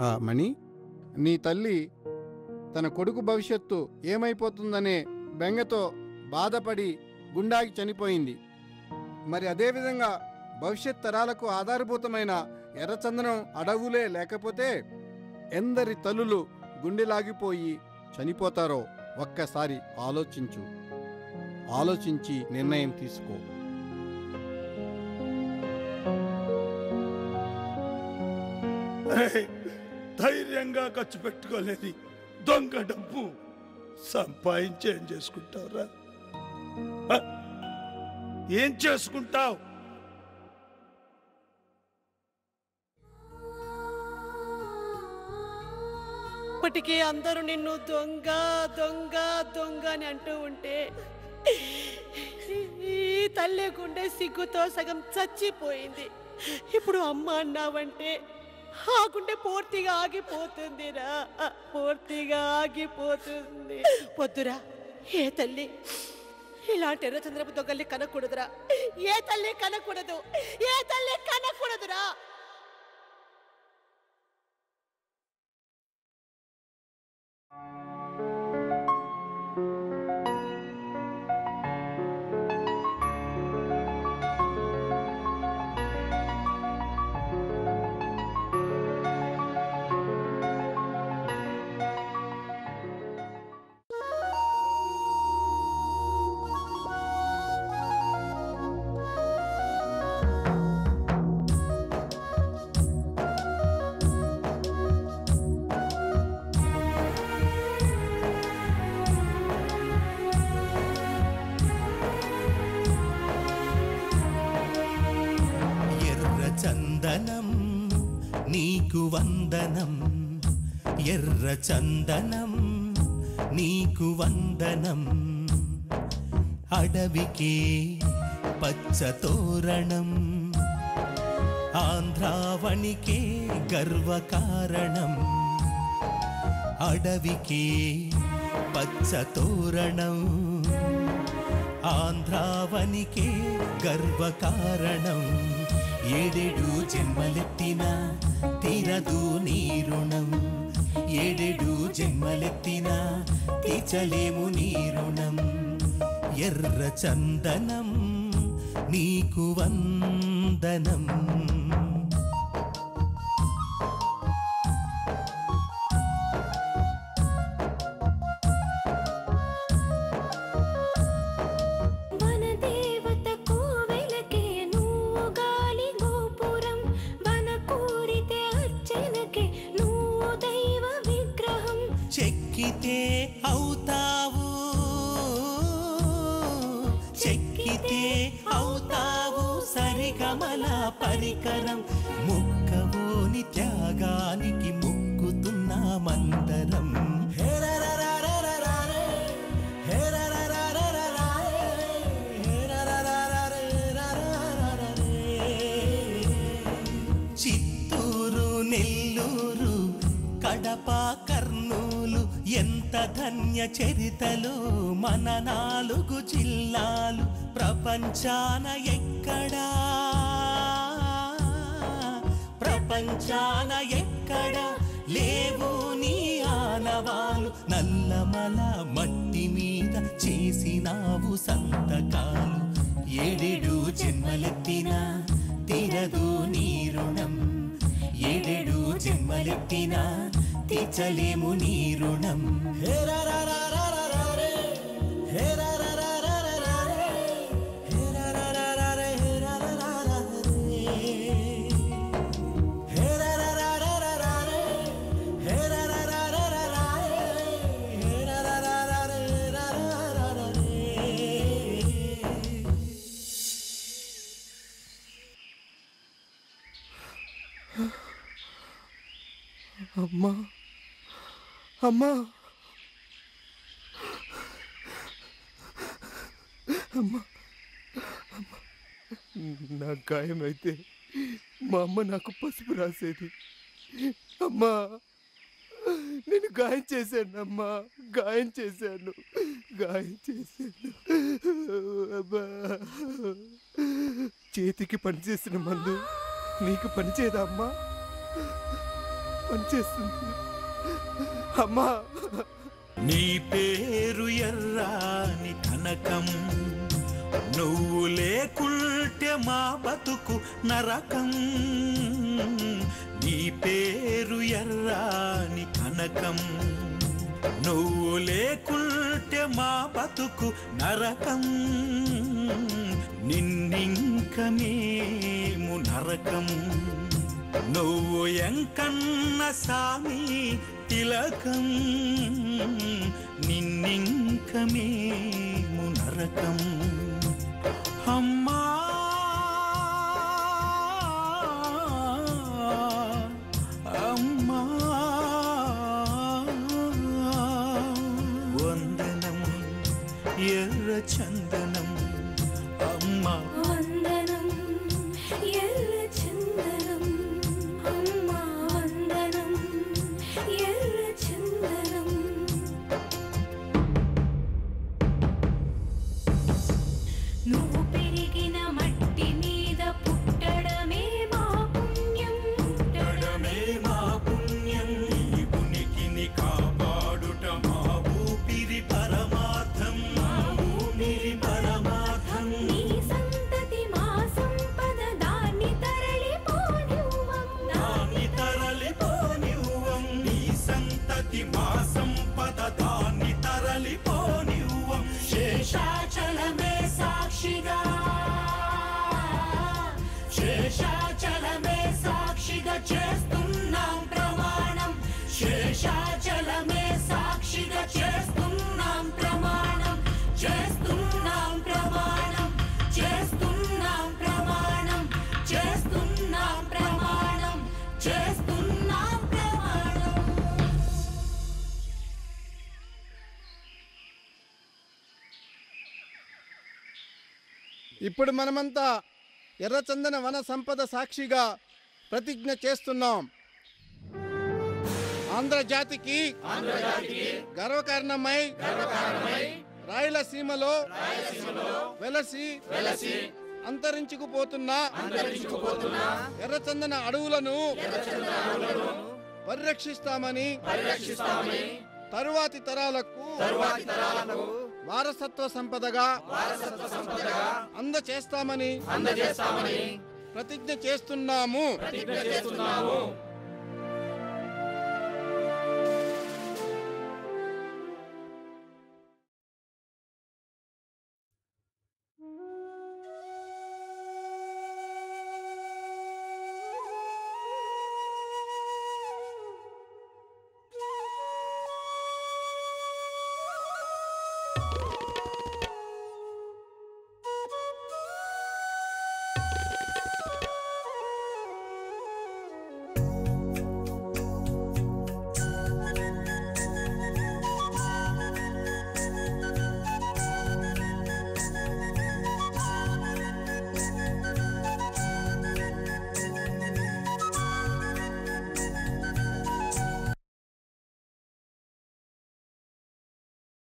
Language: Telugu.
ఆ మణి నీ తల్లి తన కొడుకు భవిష్యత్తు ఏమైపోతుందనే బెంగతో బాధపడి గుండాకి చనిపోయింది మరి అదేవిధంగా భవిష్యత్ తరాలకు ఆధారభూతమైన ఎర్రచందనం అడవులే లేకపోతే ఎందరి తల్లులు గుండెలాగిపోయి చనిపోతారో ఒక్కసారి ఆలోచించు ఆలోచించి నిర్ణయం తీసుకో ఏయ్, ధైర్యంగా ఖర్చు పెట్టుకోలేని దొంగ డబ్బు సంపాదించి ఏం చేసుకుంటావురా హ? ఏం చేసుకుంటావు ఇప్పటికీ అందరూ నిన్ను దొంగ దొంగ దొంగ అని అంటూ ఉంటే ఈ తల్లి గుండె సిగ్గుతో సగం చచ్చిపోయింది ఇప్పుడు అమ్మ అన్నావంటే ఆ గుండె పూర్తిగా ఆగిపోతుందిరా పూర్తిగా ఆగిపోతుంది వద్దురా ఏ తల్లి ఇలాంటి ఎర్రచంద్రపు దొంగల్ని కనకూడదురా ఏ తల్లి కనకూడదు ఏ తల్లి కనకూడదురా ఎర్ర చందనం నీకు వందనం ఎర్ర చందనం నీకు వందనం అడవికే పచ్చ తోరణం ఆంధ్రావణికే గర్వకారణం అడవికే పచ్చ తోరణం ఆంధ్రావనికే గర్వకారణం ఏడేడు జన్మలెత్తిన తీరదు నీ రుణం ఏడేడు జన్మలెత్తిన తీర్చలేము నీ రుణం ఎర్ర చందనం నీకు వందనం వనదేవత కోవెలకే నువ్వు గాలి గోపురం వన కోరితే అర్చనకే నువ్వు దైవ విగ్రహం చెక్కితే అవుతావు చెక్కితే అవుతావు సరిగమల పరికరం ముక్కవోని త్యాగానికి ముక్కుతున్నా మందరం హేరరరరరరరే, హేరరరరరరరే, హేరరరరరరరే. చిత్తూరు నెల్లూరు కడప కర్నూలు ఎంత ధన్య చరితలు మన నాలుగు జిల్లాలు ప్రపంచాన ఎక్కడా ప్రపంచాన ఎక్కడా లేవు నీ ఆనవాలు నల్లమల మట్టి మీద చేసినావు సంతకాలు ఏడేడు జన్మలెత్తినా తీరదు నీ రుణం ఏడేడు జన్మలెత్తినా తీర్చలేము నీ రుణం హేరరరరరరరే, హేరరరరరరరే, హేరరరరరరే, హేరరరరరరే. హేరరరరరరే, హేరరరరరరే, హేరరరరరరరే. అమ్మా అమ్మా అమ్మా అమ్మా. నా గాయం అయితే మా అమ్మ నాకు పసుపు రాసేది అమ్మా నేను గాయం చేశాను అమ్మా గాయం చేశాను గాయం చేశాను అమ్మా చేతికి పనిచేసిన మందు నీకు పనిచేయదా అమ్మా పనిచేస్తుంది అమ్మా నీ పేరు ఎర్రాని కనకం నువ్వు లేకుంటే మా బతుకు నరకం నీ పేరు ఎర్రాని కనకం నువ్వు లేకుంటే మా బతుకు నరకం నిన్నింక మేము నరకం నువ్వు ఎంకన్న సామి తిలకం నిన్నింక మేము నరకం అమ్మా అమ్మా వందనం ఎర్ర చందనం అమ్మా వందనం ఎల్ల చందనం అమ్మా వందనం ఎల్ల చందనం నువ్వు పెరిగిన మట్టి మీద పుట్టడమే మా పుణ్యం పుట్టడమే మా పుణ్యం నీ ఉనికిని కాపాడుట మా ఊపిరి పరమార్థం మా ఊపిరి పరమార్థం నీ సంతతి మా సంపద దాన్ని తరలిపోనివ్వం దాన్ని తరలిపోనివ్వం నీ సంతతి మా సంపద దాన్ని తరలిపోనివ్వం శేషాచలమే సాక్షిగా శేషాచలమే సాక్షిగా చేస్తున్నాం ప్రమాణం శేషాచలమే సాక్షిగా చేస్తున్నాం ప్రమాణం చేస్తున్నాం ప్రమాణం చేస్తున్నాం ప్రమాణం చేస్తున్నాం ప్రమాణం చేస్తున్నాం ప్రమాణం ఇప్పుడు మనమంతా ఎర్రచందన వన సంపద సాక్షిగా ప్రతిజ్ఞ చేస్తున్నాం ఆంధ్రజాతికి గర్వకారణమై రాయలసీమలో వెలసి అంతరించుకుపోతున్న ఎర్రచందన అడవులను పరిరక్షిస్తామని తరువాతి తరాలకు వారసత్వ సంపదగా అందచేస్తామని ప్రతిజ్ఞ చేస్తున్నాము